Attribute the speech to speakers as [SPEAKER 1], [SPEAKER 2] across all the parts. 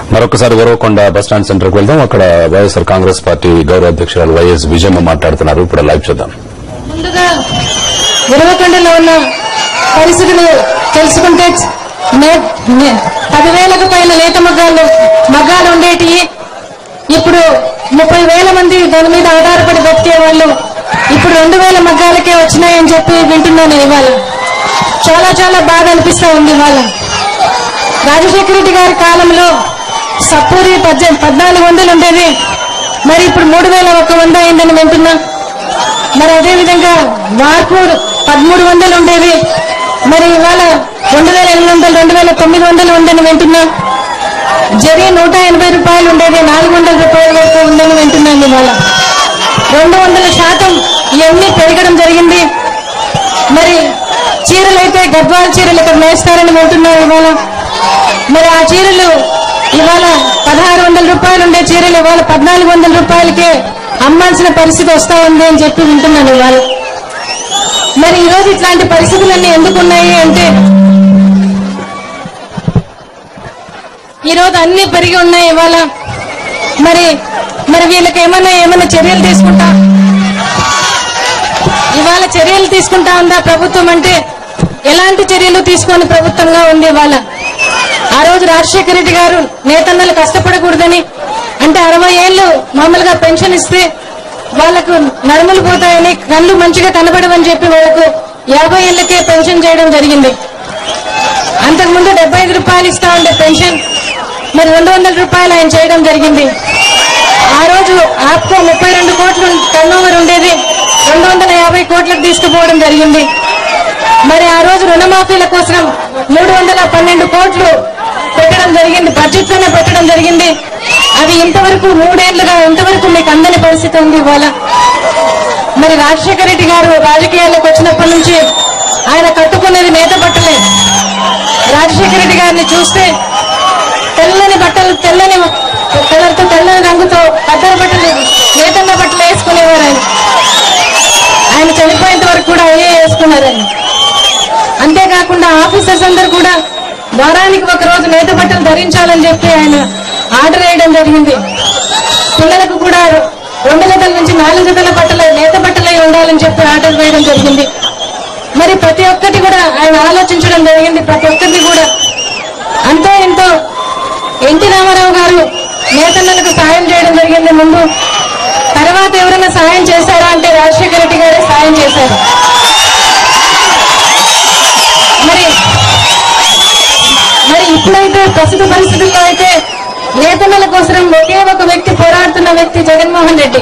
[SPEAKER 1] మరొకసారి Uravakonda bus stand centre కు వెళ్దాం అక్కడ వైఎస్ఆర్ కాంగ్రెస్ పార్టీ గౌరవ అధ్యక్షురాలు వైఎస్ విజయమ్మ మాట్లాడుతున్నారు ఇప్పుడు లైవ్ చూద్దాం
[SPEAKER 2] ముందుగా ఉరవకొండలో ఉన్న పరిస్థితులు తెలుసుకుంటే నే- నే- పదివేలకు పైన లేత మగ్గాలు మగ్గాలు ఉండేటివి ఇప్పుడు ముప్పై వేల మంది దాని మీద ఆధారపడి బతికే వాళ్ళు ఇప్పుడు రెండు వేల మగ్గాలకే వచ్చినాయని చెప్పి వింటున్నాను ఇవాళ చాలా చాలా బాధ అనిపిస్తా ఉంది ఇవాళ రాజశేఖర రెడ్డి గారి కాలంలో సప్పూరి పద్దె- పద్నాలుగు వందలు ఉండేది మరి ఇప్పుడు మూడు వేల ఒక్క వంద అయిందని వింటున్నా మరి అదే విధంగా వార్పూర్ పదమూడు వందలు ఉండేవి మరి ఇవాళ రెండు వేల ఎనిమిది వందలు రెండు వేల తొమ్మిది వందలు ఉందని వింటున్నా జరి నూట ఎనభై రూపాయలు ఉండేది నాలుగు వందల రూపాయల వరకు ఉందని వింటున్నాను ఇవాళ రెండు వందల శాతం ఇవన్నీ పెరగడం జరిగింది మరి చీరలు అయితే గద్వాల చీరలు ఇక్కడ నేస్తారని వింటున్నాం ఇవాళ మరి ఆ చీరలు ఇవాళ పదహారు వందల రూపాయలు ఉండే చీరలు ఇవాళ పద్నాలుగు వందల రూపాయలకే అమ్మాల్సిన పరిస్థితి వస్తా ఉంది అని చెప్పి వింటున్నాను ఇవాళ మరి ఈ రోజు ఇట్లాంటి పరిస్థితులన్నీ ఎందుకు ఉన్నాయి అంటే ఈ రోజు అన్ని పెరిగి ఉన్నాయి ఇవాళ మరి మరి వీళ్ళకి ఏమన్నా ఏమన్నా చర్యలు తీసుకుంటా ఇవాళ చర్యలు తీసుకుంటా ఉందా ప్రభుత్వం అంటే ఎలాంటి చర్యలు తీసుకొని ప్రభుత్వంగా ఉంది ఇవాళ ఆ రోజు రాజశేఖర రెడ్డి గారు నేతన్నలు కష్టపడకూడదని అంటే అరవై ఏళ్ళు మామూలుగా పెన్షన్ ఇస్తే వాళ్లకు నడుములు పోతాయని కళ్ళు మంచిగా కనబడవని చెప్పి వాళ్ళకు యాభై ఏళ్లకే పెన్షన్ చేయడం జరిగింది అంతకుముందు డెబ్బై ఐదు రూపాయలు ఇస్తా ఉండే పెన్షన్ మరి రెండు వందల రూపాయలు ఆయన చేయడం జరిగింది ఆ రోజు ఆప్కో ముప్పై రెండు కోట్లు టర్న్ ఓవర్ ఉండేది రెండు వందల యాభై కోట్లకు తీసుకుపోవడం జరిగింది మరి ఆ రోజు రుణమాఫీల కోసం మూడు వందల పన్నెండు కోట్లు పెట్టడం జరిగింది బడ్జెట్ లోనే పెట్టడం జరిగింది అది ఇంతవరకు మూడేళ్లుగా ఇంతవరకు మీకు అందని పరిస్థితి ఉంది ఇవాళ మరి రాజశేఖర రెడ్డి గారు రాజకీయాల్లోకి వచ్చినప్పటి నుంచి ఆయన కట్టుకునేది నేత బట్టలే రాజశేఖర రెడ్డి గారిని చూస్తే తెల్లని బట్టలు తెల్లని కలర్తో తెల్లని రంగుతో పద్దర బట్టలు నేతన్న బట్టలు వేసుకునేవారు ఆయన ఆయన చనిపోయేంత వరకు కూడా అయ్యే వేసుకున్నారు ఆయన అంతేకాకుండా ఆఫీసర్స్ అందరూ కూడా వారానికి ఒక రోజు నేత బట్టలు ధరించాలని చెప్పి ఆయన ఆర్డర్ వేయడం జరిగింది పిల్లలకు కూడా రెండు జతల నుంచి నాలుగు జతల బట్టలు నేత బట్టలే ఉండాలని చెప్పి ఆర్డర్ వేయడం జరిగింది మరి ప్రతి ఒక్కటి కూడా ఆయన ఆలోచించడం జరిగింది ప్రతి ఒక్కరిని కూడా అంతో ఎంతో ఎన్టీ రామారావు గారు నేతన్నలకు సాయం చేయడం జరిగింది ముందు తర్వాత ఎవరైనా సాయం చేశారా అంటే రాజశేఖర రెడ్డి గారే సాయం చేశారు మరి మరి ఇప్పుడైతే ప్రస్తుత పరిస్థితుల్లో అయితే నేతన్నల కోసం ఒకే ఒక వ్యక్తి పోరాడుతున్న వ్యక్తి జగన్మోహన్ రెడ్డి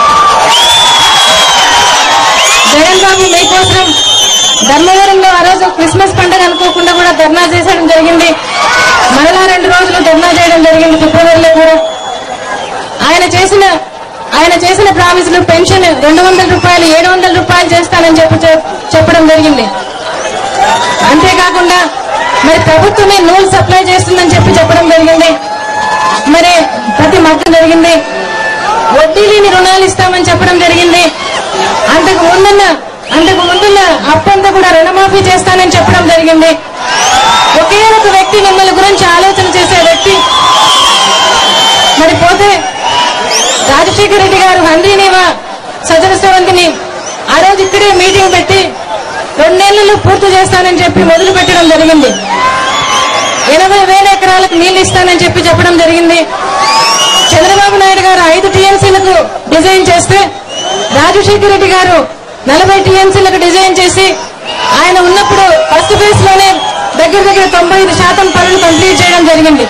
[SPEAKER 2] జగన్ బాబు మీకోసం ధర్మవరంలో ఆ రోజు క్రిస్మస్ పండుగ అనుకోకుండా కూడా ధర్నా చేసడం జరిగింది మరలా రెండు రోజులు ధర్నా చేయడం జరిగింది ఫిబ్రవరిలో కూడా ఆయన చేసిన ఆయన చేసిన ప్రామిసులు పెన్షన్ రెండు వందల రూపాయలు ఏడు వందల రూపాయలు చేస్తానని చెప్పి చెప్- చెప్పడం జరిగింది అంతేకాకుండా మరి ప్రభుత్వమే నూలు సప్లై చేస్తుందని చెప్పి చెప్పడం జరిగింది మరి ప్రతి మద్దతు జరిగింది వడ్డీ లేని రుణాలు ఇస్తామని చెప్పడం జరిగింది అంతకు ముందున్న అంతకు ముందున్న అప్పంతా కూడా రుణమాఫీ చేస్తానని చెప్పడం జరిగింది ఒకే ఒక వ్యక్తి మిమ్మల్ని గురించి ఆలోచన చేసే వ్యక్తి మరి పోతే రాజశేఖర రెడ్డి గారు హంద్రీనేవా సజన సేవంతిని ఆ రోజు ఇక్కడే మీటింగ్ పెట్టి రెండేళ్లలో పూర్తి చేస్తానని చెప్పి మొదలు పెట్టడం జరిగింది ఎనభై వేల ఎకరాలకు నీళ్లు ఇస్తానని చెప్పి చెప్పడం జరిగింది చంద్రబాబు నాయుడు గారు ఐదు టీఎంసీలకు డిజైన్ చేస్తే రాజశేఖర రెడ్డి గారు నలభై టీఎంసీలకు డిజైన్ చేసి ఆయన ఉన్నప్పుడు ఫస్ట్ ఫేజ్ లోనే దగ్గర దగ్గర తొంభై ఐదు శాతం పనులు కంప్లీట్ చేయడం జరిగింది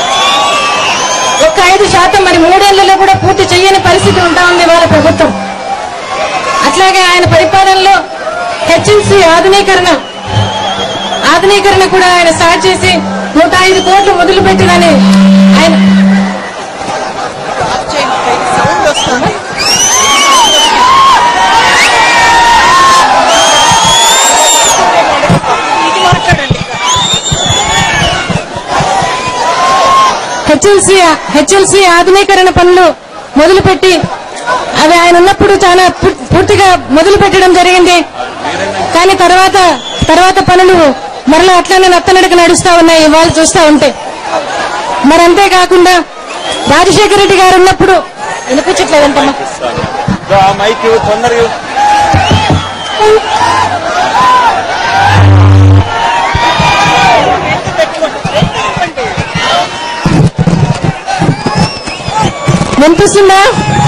[SPEAKER 2] ఒక్క ఐదు శాతం మరి మూడేళ్లలో కూడా పూర్తి చేయని పరిస్థితి ఉంటా ఉంది వాళ్ళ ప్రభుత్వం అట్లాగే ఆయన పరిపాలనలో హెచ్ఎన్సీ ఆధునీకరణ ఆధునీకరణ కూడా ఆయన స్టార్ట్ చేసి నూట ఐదు కోట్లు మొదలుపెట్టినని ఆయన హెచ్ఎల్సీ హెచ్ఎల్సీ ఆధునీకరణ పనులు మొదలుపెట్టి అవి ఆయన ఉన్నప్పుడు చాలా పూర్- పూర్తిగా మొదలు పెట్టడం జరిగింది కానీ తర్వాత తర్వాత పనులు మరలా అట్లానే నత్తనడక నడుస్తా ఉన్నాయి వాళ్ళు చూస్తా ఉంటే మరి అంతేకాకుండా రాజశేఖర రెడ్డి గారు ఉన్నప్పుడు వినిపించట్లేదంటమ్మా
[SPEAKER 3] మైక్ ఇవ్వు, తొందరగా ఇవ్వు.
[SPEAKER 2] వినిపిస్తుందా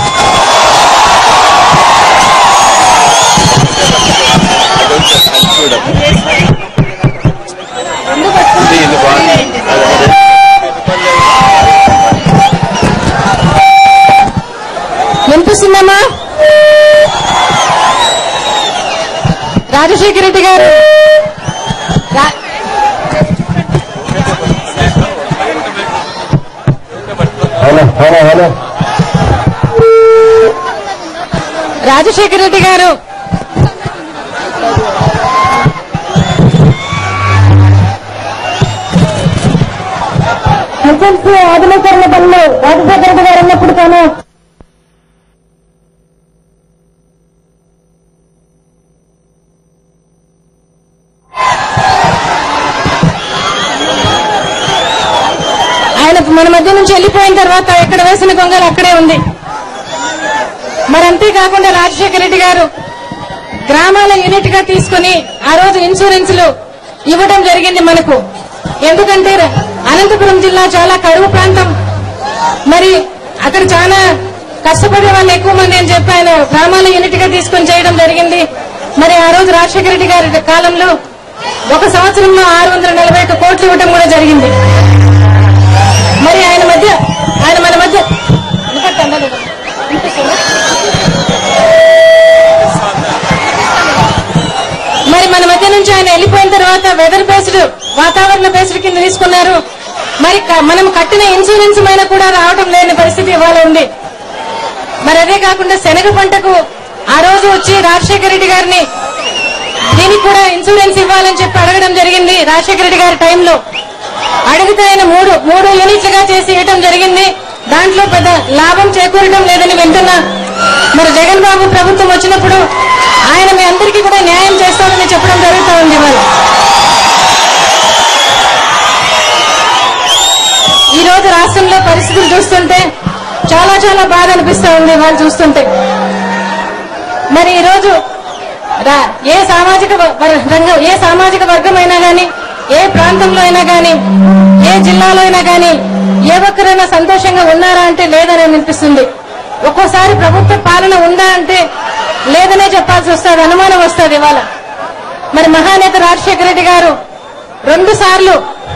[SPEAKER 3] ఇది ఇది బాగుంది. అదే, అదే.
[SPEAKER 2] వినిపిస్తుందమ్మా రాజశేఖర రెడ్డి గారు రా-
[SPEAKER 1] hello hello hello
[SPEAKER 2] Rajasekhara Reddy గారు ఎస్ఎల్సీ ఆధునీకరణ పనులు రాజశేఖర రెడ్డి గారు ఉన్నప్పుడు తాను ఆయన మన మధ్య నుంచి వెళ్ళిపోయిన తర్వాత ఎక్కడ వేసిన గొంగలు అక్కడే ఉంది మరి అంతేకాకుండా రాజశేఖర రెడ్డి గారు గ్రామాల యూనిట్ గా తీసుకుని ఆ రోజు ఇన్సూరెన్స్లు ఇవ్వడం జరిగింది మనకు ఎందుకంటే అనంతపురం జిల్లా చాలా కరువు ప్రాంతం మరి అక్కడ చాలా కష్టపడే వాళ్ళు ఎక్కువ మంది అని చెప్పి ఆయన గ్రామాల యూనిట్ గా తీసుకొని చేయడం జరిగింది మరి ఆ రోజు రాజశేఖర రెడ్డి గారి కాలంలో ఒక సంవత్సరంలో ఆరు వందల నలభై ఒక్క కోట్లు ఇవ్వడం కూడా జరిగింది మరి ఆయన మధ్య ఆయన మన మధ్య వినపడుతుందా లేదా? వినిపిస్తుందా? మరి మన మధ్య నుంచి ఆయన వెళ్ళిపోయిన తర్వాత వెదర్ బేస్డ్ వాతావరణ బేస్డ్ కింద తీసుకున్నారు మరి క- మనం కట్టిన ఇన్సూరెన్స్ పైన కూడా రావడం లేని పరిస్థితి ఇవాళ ఉంది మరి అదే కాకుండా శనగ పంటకు ఆ రోజు వచ్చి రాజశేఖర రెడ్డి గారిని దీనికి కూడా ఇన్సూరెన్స్ ఇవ్వాలని చెప్పి అడగడం జరిగింది రాజశేఖర రెడ్డి గారి టైంలో అడిగితే ఆయన మూడు మూడు యూనిట్లుగా చేసి ఇవ్వడం జరిగింది దాంట్లో పెద్ద లాభం చేకూరడం లేదని వింటున్నా మరి జగన్ బాబు ప్రభుత్వం వచ్చినప్పుడు ఆయన మీ అందరికీ కూడా న్యాయం చేస్తామని చెప్పడం జరుగుతూ ఉంది మరి ఈ రోజు రాష్ట్రంలో పరిస్థితులు చూస్తుంటే చాలా చాలా బాధ అనిపిస్తా ఉంది వాళ్ళు చూస్తుంటే మరి ఈ రోజు రా- ఏ సామాజిక వ- వ- రంగం ఏ సామాజిక వర్గం అయినా గాని ఏ ప్రాంతంలో అయినా గాని ఏ జిల్లాలో అయినా గాని ఏ ఒక్కరైనా సంతోషంగా ఉన్నారా అంటే లేదని అనిపిస్తుంది ఒక్కోసారి ప్రభుత్వ పాలన ఉందా అంటే లేదనే చెప్పాల్సి వస్తుంది అనుమానం వస్తుంది ఇవాళ మరి మహానేత రాజశేఖర రెడ్డి గారు రెండు సార్లు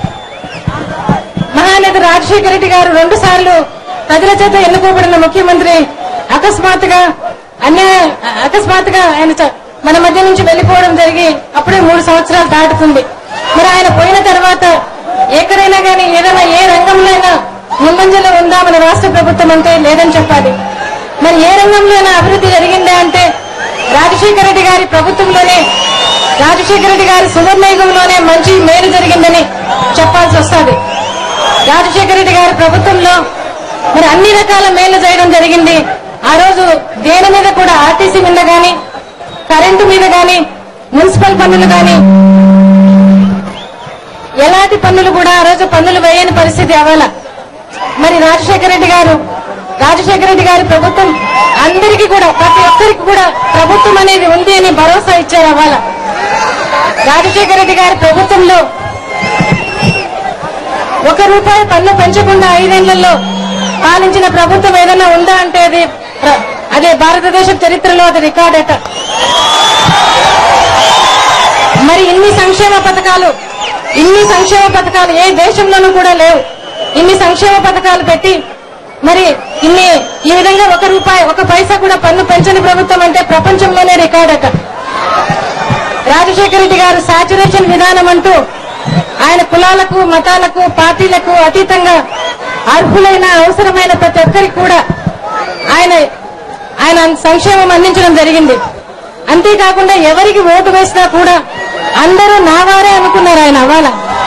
[SPEAKER 2] మహానేత రాజశేఖర రెడ్డి గారు రెండు సార్లు ప్రజల చేత ఎన్నుకోబడిన ముఖ్యమంత్రి అకస్మాత్తుగా అన్యాయ అకస్మాత్తుగా ఆయన చ- మన మధ్య నుంచి వెళ్లిపోవడం జరిగి అప్పుడే మూడు సంవత్సరాలు దాటుతుంది మరి ఆయన పోయిన తర్వాత ఎక్కడైనా కానీ ఏదైనా ఏ రంగంలో అయినా ముందంజలో ఉందా మన రాష్ట్ర ప్రభుత్వం అంటే లేదని చెప్పాలి మరి ఏ రంగంలో అయినా అభివృద్ధి జరిగిందా అంటే రాజశేఖర రెడ్డి గారి ప్రభుత్వంలోనే రాజశేఖర రెడ్డి గారి సువర్ణయుగంలోనే మంచి మేలు జరిగిందని చెప్పాల్సి వస్తుంది రాజశేఖర రెడ్డి గారి ప్రభుత్వంలో మరి అన్ని రకాల మేలు చేయడం జరిగింది ఆ రోజు దేని మీద కూడా ఆర్టీసీ మీద గాని కరెంటు మీద గాని మున్సిపల్ పన్నులు గాని ఎలాంటి పన్నులు కూడా ఆ రోజు పన్నులు వేయని పరిస్థితి అవ్వాల మరి రాజశేఖర రెడ్డి గారు రాజశేఖర రెడ్డి గారి ప్రభుత్వం అందరికీ కూడా ప్రతి ఒక్కరికి కూడా ప్రభుత్వం అనేది ఉంది అని భరోసా ఇచ్చారు అవ్వాల రాజశేఖర రెడ్డి గారి ప్రభుత్వంలో ఒక రూపాయి పన్ను పెంచకుండా ఐదేళ్లలో పాలించిన ప్రభుత్వం ఏదైనా ఉందా అంటే అది ప్ర- అదే భారతదేశ చరిత్రలో అది రికార్డ్ అట మరి ఇన్ని సంక్షేమ పథకాలు ఇన్ని సంక్షేమ పథకాలు ఏ దేశంలోనూ కూడా లేవు ఇన్ని సంక్షేమ పథకాలు పెట్టి మరి ఇన్ని ఈ విధంగా ఒక రూపాయి ఒక పైసా కూడా పన్ను పెంచని ప్రభుత్వం అంటే ప్రపంచంలోనే రికార్డ్ అట రాజశేఖర రెడ్డి గారు సాచురేషన్ విధానం అంటూ ఆయన కులాలకు మతాలకు పార్టీలకు అతీతంగా అర్హులైన అవసరమైన ప్రతి ఒక్కరికి కూడా ఆయన ఆయన సంక్షేమం అందించడం జరిగింది అంతేకాకుండా ఎవరికి ఓటు వేసినా కూడా అందరూ నావారే అనుకున్నారు ఆయన అవ్వాల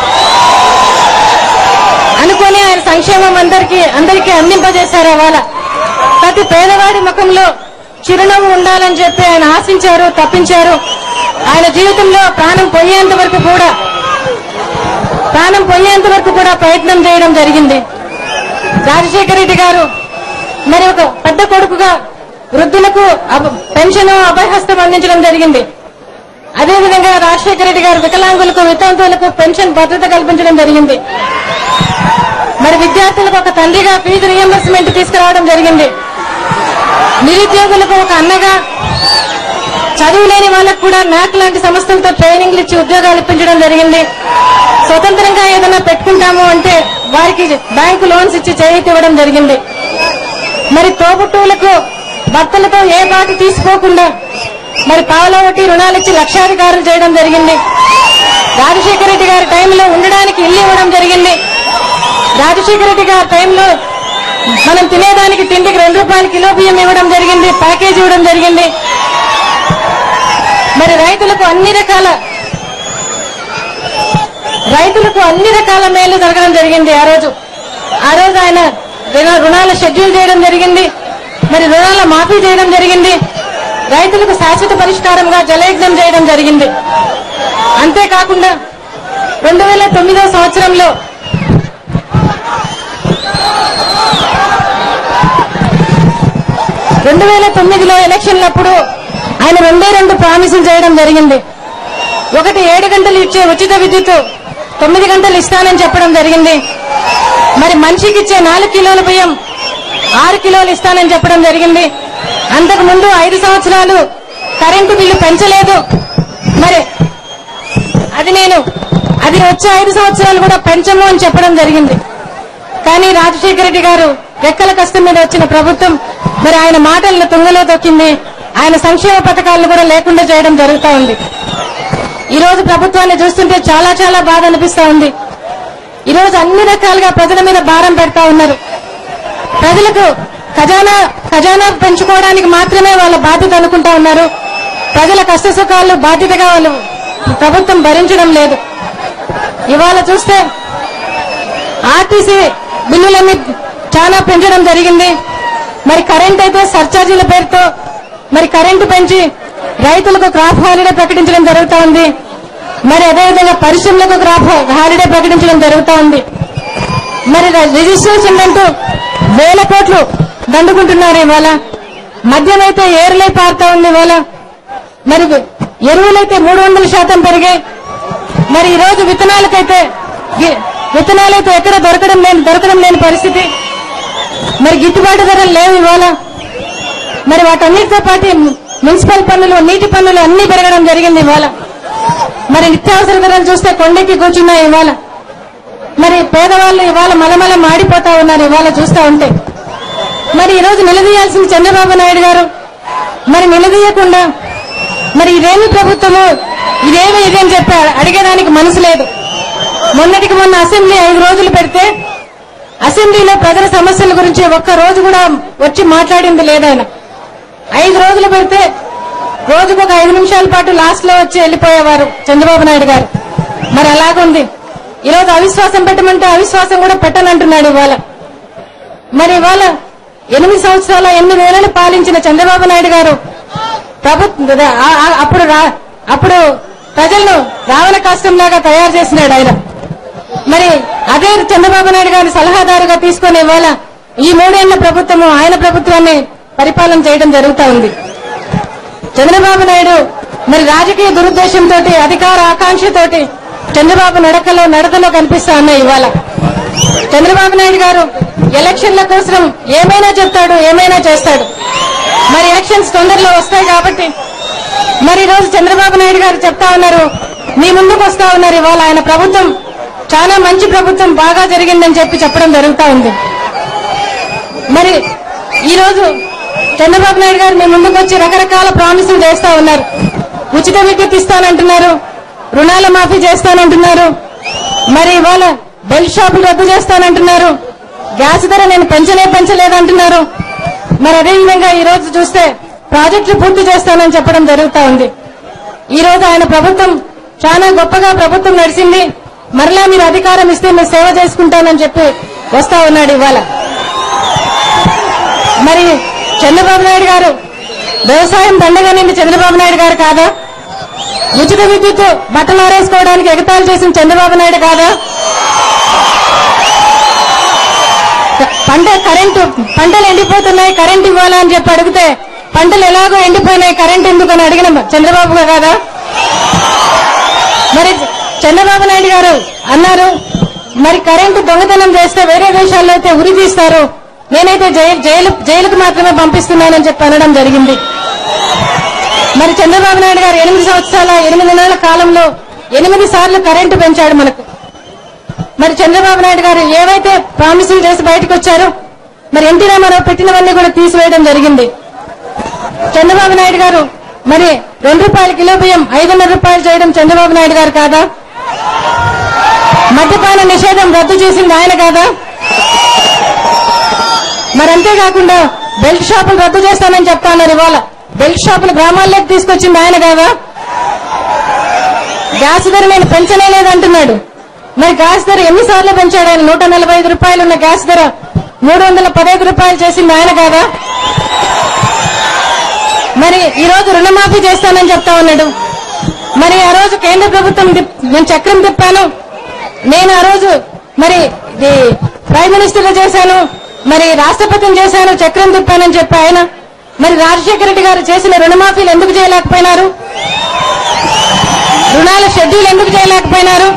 [SPEAKER 2] అనుకొని ఆయన సంక్షేమం అందరికీ అందరికీ అందింపజేశారు అవ్వాల ప్రతి పేదవాడి ముఖంలో చిరునవ్వు ఉండాలని చెప్పి ఆయన ఆశించారు తప్పించారు ఆయన జీవితంలో ప్రాణం పోయేంత వరకు కూడా ప్రాణం పోయేంత వరకు కూడా ప్రయత్నం చేయడం జరిగింది రాజశేఖర రెడ్డి గారు మరి ఒక పెద్ద కొడుకుగా వృద్ధులకు అభ- పెన్షన్ అభయహస్తం అందించడం జరిగింది అదేవిధంగా రాజశేఖర రెడ్డి గారు వికలాంగులకు వితంతువులకు పెన్షన్ భద్రత కల్పించడం జరిగింది మరి విద్యార్థులకు ఒక తండ్రిగా ఫీజు రియంబర్స్మెంట్ తీసుకురావడం జరిగింది నిరుద్యోగులకు ఒక అన్నగా చదువు లేని వాళ్ళకు కూడా నాక్ లాంటి సంస్థలతో ట్రైనింగ్లు ఇచ్చి ఉద్యోగాలు ఇప్పించడం జరిగింది స్వతంత్రంగా ఏదైనా పెట్టుకుంటాము అంటే వారికి బ్యాంకు లోన్స్ ఇచ్చి చేయూతి ఇవ్వడం జరిగింది మరి తోబుట్టువులకు భర్తలతో ఏ బాటు తీసుకోకుండా మరి పావుల వడ్డీ రుణాలు ఇచ్చి లక్షాధికారులు చేయడం జరిగింది రాజశేఖర రెడ్డి గారి టైంలో ఉండడానికి ఇల్లు ఇవ్వడం జరిగింది రాజశేఖర రెడ్డి గారి టైంలో మనం తినేదానికి తిండికి రెండు రూపాయలు కిలో బియ్యం ఇవ్వడం జరిగింది ప్యాకేజ్ ఇవ్వడం జరిగింది మరి రైతులకు అన్ని రకాల రైతులకు అన్ని రకాల మేలు జరగడం జరిగింది ఆ రోజు ఆ రోజు ఆయన రుణ- రుణాల షెడ్యూల్ చేయడం జరిగింది మరి రుణాల మాఫీ చేయడం జరిగింది రైతులకు శాశ్వత పరిష్కారంగా జలయజ్ఞం చేయడం జరిగింది అంతేకాకుండా రెండు వేల తొమ్మిదో సంవత్సరంలో రెండు వేల తొమ్మిదిలో ఎలక్షన్లప్పుడు ఆయన రెండే రెండు ప్రామిసులు చేయడం జరిగింది ఒకటి ఏడు గంటలు ఇచ్చే ఉచిత విద్యుత్ తొమ్మిది గంటలు ఇస్తానని చెప్పడం జరిగింది మరి మనిషికి ఇచ్చే నాలుగు కిలోల బియ్యం ఆరు కిలోలు ఇస్తానని చెప్పడం జరిగింది అంతకు ముందు ఐదు సంవత్సరాలు కరెంటు బిల్లు పెంచలేదు మరి అది నేను అది వచ్చే ఐదు సంవత్సరాలు కూడా పెంచము అని చెప్పడం జరిగింది కానీ రాజశేఖర రెడ్డి గారు రెక్కల కష్టం మీద వచ్చిన ప్రభుత్వం మరి ఆయన మాటలను తుంగలో తొక్కింది ఆయన సంక్షేమ పథకాలను కూడా లేకుండా చేయడం జరుగుతా ఉంది ఈ రోజు ప్రభుత్వాన్ని చూస్తుంటే చాలా చాలా బాధ అనిపిస్తా ఉంది ఈ రోజు అన్ని రకాలుగా ప్రజల మీద భారం పెడతా ఉన్నారు ప్రజలకు ఖజానా ఖజానా పెంచుకోవడానికి మాత్రమే వాళ్ళ బాధ్యత అనుకుంటా ఉన్నారు ప్రజల కష్ట సుఖాలు బాధ్యతగా వాళ్ళు ప్రభుత్వం భరించడం లేదు ఇవాళ చూస్తే ఆర్టీసీ బిల్లులన్నీ చాలా పెంచడం జరిగింది మరి కరెంట్ అయితే సర్చార్జీల పేరుతో మరి కరెంటు పెంచి రైతులకు క్రాప్ హాలిడే ప్రకటించడం జరుగుతా ఉంది మరి అదేవిధంగా పరిశ్రమలకు క్రాప్ హాలిడే ప్రకటించడం జరుగుతా ఉంది మరి రిజిస్ట్రేషన్ అంటూ వేల కోట్లు దండుకుంటున్నారు ఇవాళ మద్యం అయితే ఏరులై పారుతా ఉంది ఇవాళ మరి ఎరువులైతే మూడు వందల శాతం పెరిగాయి మరి ఈ రోజు విత్తనాలకైతే గి- విత్తనాలైతే ఎక్కడ దొరకడం లేని దొరకడం లేని పరిస్థితి మరి గిట్టుబాటు ధరలు లేవు ఇవాళ మరి వాటన్నిటితో పాటు మున్సిపల్ పన్నులు నీటి పన్నులు అన్ని పెరగడం జరిగింది ఇవాళ మరి నిత్యావసర ధరలు చూస్తే కొండెక్కి కూర్చున్నాయి ఇవాళ మరి పేదవాళ్ళు ఇవాళ మలమల మాడిపోతా ఉన్నారు ఇవాళ చూస్తా ఉంటే మరి ఈ రోజు నిలదీయాల్సిన చంద్రబాబు నాయుడు గారు మరి నిలదీయకుండా మరి ఇదేమి ప్రభుత్వము ఇదేమి ఇది అని చెప్పి అడిగేదానికి మనసు లేదు మొన్నటికి మొన్న అసెంబ్లీ ఐదు రోజులు పెడితే అసెంబ్లీలో ప్రజల సమస్యల గురించి ఒక్క రోజు కూడా వచ్చి మాట్లాడింది లేదాయన ఐదు రోజులు పెడితే రోజుకు ఒక ఐదు నిమిషాల పాటు లాస్ట్ లో వచ్చి వెళ్ళిపోయేవారు చంద్రబాబు నాయుడు గారు మరి అలాగుంది ఈరోజు అవిశ్వాసం పెట్టమంటే అవిశ్వాసం కూడా పెట్టనంటున్నాడు ఇవాళ మరి ఇవాళ ఎనిమిది సంవత్సరాల ఎనిమిది నెలలు పాలించిన చంద్రబాబు నాయుడు గారు ప్రభుత్వ ఆ- ఆ- అప్పుడు రా- అప్పుడు ప్రజలను రావణ కాష్టంలాగా తయారు చేసినాడు ఆయన మరి అదే చంద్రబాబు నాయుడు గారి సలహాదారుగా తీసుకుని ఇవాళ ఈ మూడేళ్ల ప్రభుత్వము ఆయన ప్రభుత్వాన్ని పరిపాలన చేయడం జరుగుతా ఉంది చంద్రబాబు నాయుడు మరి రాజకీయ దురుద్దేశంతో అధికార ఆకాంక్షతోటి చంద్రబాబు నడకలో నడకలో కనిపిస్తా ఉన్నాయి ఇవాళ చంద్రబాబు నాయుడు గారు ఎలక్షన్ల కోసం ఏమైనా చెప్తాడు ఏమైనా చేస్తాడు మరి ఎలక్షన్స్ తొందరలో వస్తాయి కాబట్టి మరి ఈ రోజు చంద్రబాబు నాయుడు గారు చెప్తా ఉన్నారు మీ ముందుకు వస్తా ఉన్నారు ఇవాళ ఆయన ప్రభుత్వం చాలా మంచి ప్రభుత్వం బాగా జరిగిందని చెప్పి చెప్పడం జరుగుతా ఉంది మరి ఈ రోజు చంద్రబాబు నాయుడు గారు మీ ముందుకు వచ్చి రకరకాల ప్రామిసులు చేస్తా ఉన్నారు ఉచిత విద్యుత్ ఇస్తానంటున్నారు రుణాల మాఫీ చేస్తానంటున్నారు మరి ఇవాళ బెల్ షాపులు రద్దు చేస్తానంటున్నారు గ్యాస్ ధర నేను పెంచలే పెంచలేదంటున్నారు మరి అదేవిధంగా ఈ రోజు చూస్తే ప్రాజెక్టులు పూర్తి చేస్తానని చెప్పడం జరుగుతా ఉంది ఈ రోజు ఆయన ప్రభుత్వం చాలా గొప్పగా ప్రభుత్వం నడిచింది మరలా మీరు అధికారం ఇస్తే మీరు సేవ చేసుకుంటానని చెప్పి వస్తా ఉన్నాడు ఇవాళ మరి చంద్రబాబు నాయుడు గారు వ్యవసాయం దండగానింది చంద్రబాబు నాయుడు గారు కాదా ఉచిత విద్యుత్ బట్టలు ఆరేసుకోవడానికి ఎగతాళి చేసిన చంద్రబాబు నాయుడు కాదా పంట కరెంటు పంటలు ఎండిపోతున్నాయి కరెంట్ ఇవ్వాలా అని చెప్పి అడిగితే పంటలు ఎలాగో ఎండిపోయినాయి కరెంట్ ఎందుకు అని అడిగిన చంద్రబాబు గారు కదా మరి చంద్రబాబు నాయుడు గారు అన్నారు మరి కరెంటు దొంగతనం చేస్తే వేరే దేశాల్లో అయితే ఉరి తీస్తారు నేనైతే జైలు జైలు జైలుకు మాత్రమే పంపిస్తున్నానని చెప్పి అనడం జరిగింది మరి చంద్రబాబు నాయుడు గారు ఎనిమిది సంవత్సరాల ఎనిమిది నెలల కాలంలో ఎనిమిది సార్లు కరెంటు పెంచాడు మనకు మరి చంద్రబాబు నాయుడు గారు ఏవైతే ప్రామిసులు చేసి బయటకు వచ్చారో మరి ఎన్టీ రామారావు పెట్టినవన్నీ కూడా తీసివేయడం జరిగింది చంద్రబాబు నాయుడు గారు మరి రెండు రూపాయల కిలో బియ్యం ఐదున్నర రూపాయలు చేయడం చంద్రబాబు నాయుడు గారు కాదా మద్యపాన నిషేధం రద్దు చేసింది ఆయన కాదా మరి అంతేకాకుండా బెల్ట్ షాపులు రద్దు చేస్తానని చెప్తా ఉన్నారు ఇవాళ బెల్ట్ షాపులు గ్రామాల్లోకి తీసుకొచ్చింది ఆయన కాదా గ్యాస్ ధర నేను పెంచనే లేదంటున్నాడు మరి గ్యాస్ ధర ఎన్నిసార్లు పెంచాడు ఆయన నూట నలభై ఐదు రూపాయలు ఉన్న గ్యాస్ ధర మూడు వందల పదహైదు రూపాయలు చేసింది ఆయన కాదా మరి ఈ రోజు రుణమాఫీ చేస్తానని చెప్తా ఉన్నాడు మరి ఆ రోజు కేంద్ర ప్రభుత్వం తిప్- నేను చక్రం తిప్పాను నేను ఆ రోజు మరి ఇది ప్రైమ్ మినిస్టర్ చేశాను మరి రాష్ట్రపతిని చేశాను చక్రం తిప్పానని చెప్పి ఆయన మరి రాజశేఖర రెడ్డి గారు చేసిన రుణమాఫీలు ఎందుకు చేయలేకపోయినారు రుణాల షెడ్యూల్ ఎందుకు చేయలేకపోయినారు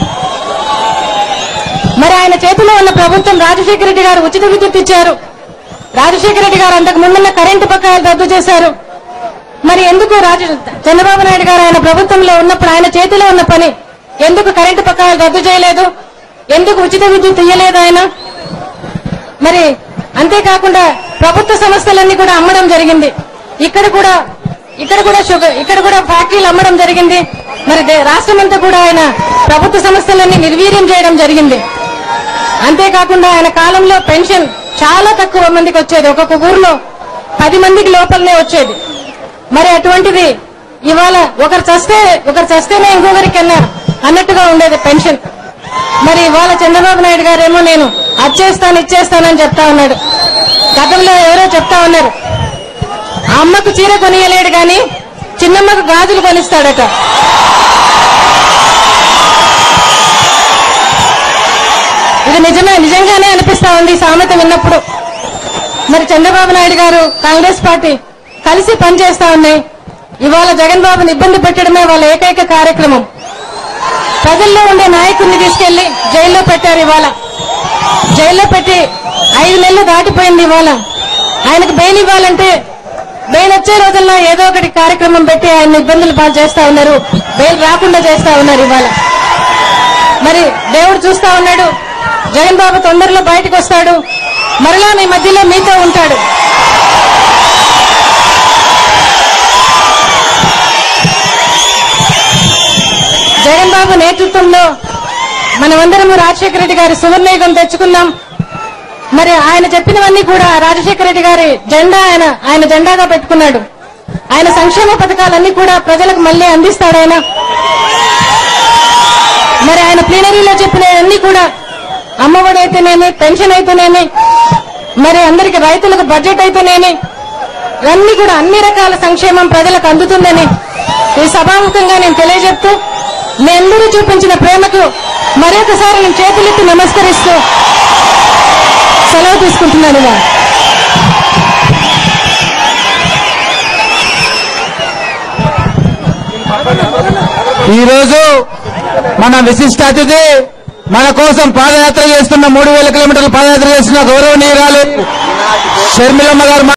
[SPEAKER 2] మరి ఆయన చేతిలో ఉన్న ప్రభుత్వం రాజశేఖర రెడ్డి గారు ఉచిత విద్యుత్ ఇచ్చారు రాజశేఖర రెడ్డి గారు అంతకు ముందున్న కరెంటు బకాయిలు రద్దు చేశారు మరి ఎందుకు రాజ చంద్రబాబు నాయుడు గారు ఆయన ప్రభుత్వంలో ఉన్నప్పుడు ఆయన చేతిలో ఉన్న పని ఎందుకు కరెంటు బకాయిలు రద్దు చేయలేదు ఎందుకు ఉచిత విద్యుత్ ఇయ్యలేదు ఆయన మరి అంతేకాకుండా ప్రభుత్వ సంస్థలన్నీ కూడా అమ్మడం జరిగింది ఇక్కడ కూడా ఇక్కడ కూడా షుగర్ ఇక్కడ కూడా ఫ్యాక్టరీలు అమ్మడం జరిగింది మరి దే- రాష్ట్రమంతా కూడా ఆయన ప్రభుత్వ సంస్థలన్నీ నిర్వీర్యం చేయడం జరిగింది అంతేకాకుండా ఆయన కాలంలో పెన్షన్ చాలా తక్కువ మందికి వచ్చేది ఒక్కొక్క ఊర్లో పది మందికి లోపలనే వచ్చేది మరి అటువంటిది ఇవాళ ఒకరు చస్తే ఒకరు చస్తేనే ఇంకొకరికి అన్న అన్నట్టుగా ఉండేది పెన్షన్ మరి ఇవాళ చంద్రబాబు నాయుడు గారేమో నేను అచ్చేస్తాను ఇచ్చేస్తానని చెప్తా ఉన్నాడు గతంలో ఎవరో చెప్తా ఉన్నారు ఆ అమ్మకు చీర కొనియలేడు గాని చిన్నమ్మకు గాజులు కొనిస్తాడట ఇది నిజమే నిజంగానే అనిపిస్తా ఉంది ఈ సామెత విన్నప్పుడు మరి చంద్రబాబు నాయుడు గారు కాంగ్రెస్ పార్టీ కలిసి పనిచేస్తా ఉన్నాయి ఇవాళ జగన్ బాబుని ఇబ్బంది పెట్టడమే వాళ్ళ ఏకైక కార్యక్రమం ప్రజల్లో ఉండే నాయకుడిని తీసుకెళ్లి జైల్లో పెట్టారు ఇవాళ జైల్లో పెట్టి ఐదు నెలలు దాటిపోయింది ఇవాళ ఆయనకు బెయిల్ ఇవ్వాలంటే బెయిల్ వచ్చే రోజుల్లో ఏదో ఒకటి కార్యక్రమం పెట్టి ఆయన ఇబ్బందులు పాలు చేస్తా ఉన్నారు బెయిల్ రాకుండా చేస్తా ఉన్నారు ఇవాళ మరి దేవుడు చూస్తా ఉన్నాడు జగన్ బాబు తొందరలో బయటకు వస్తాడు మరలా మీ మధ్యలో మీతో ఉంటాడు జగన్ బాబు నేతృత్వంలో మనమందరము రాజశేఖర రెడ్డి గారి సువర్ణయుగం తెచ్చుకున్నాం మరి ఆయన చెప్పినవన్నీ కూడా రాజశేఖర రెడ్డి గారి జెండా ఆయన ఆయన జెండాగా పెట్టుకున్నాడు ఆయన సంక్షేమ పథకాలన్నీ కూడా ప్రజలకు మళ్ళీ అందిస్తాడు ఆయన మరి ఆయన ప్లీనరీలో చెప్పినవన్నీ కూడా అమ్మఒడి అయితేనేమి పెన్షన్ అయితేనేమి మరి అందరికి రైతులకు బడ్జెట్ అయితేనేమి ఇవన్నీ కూడా అన్ని రకాల సంక్షేమం ప్రజలకు అందుతుందని ఈ సభాముఖంగా నేను తెలియజెప్తూ మీ అందరూ చూపించిన ప్రేమకు మరొకసారి నేను చేతులెత్తి నమస్కరిస్తూ సెలవు తీసుకుంటున్నాను ఇవాళ.
[SPEAKER 4] ఈ రోజు మన విశిష్ట అతిథి మన కోసం పాదయాత్ర చేస్తున్న మూడు వేల కిలోమీటర్ల పాదయాత్ర చేస్తున్న గౌరవనీయురాలు షర్మిలమ్మ గారు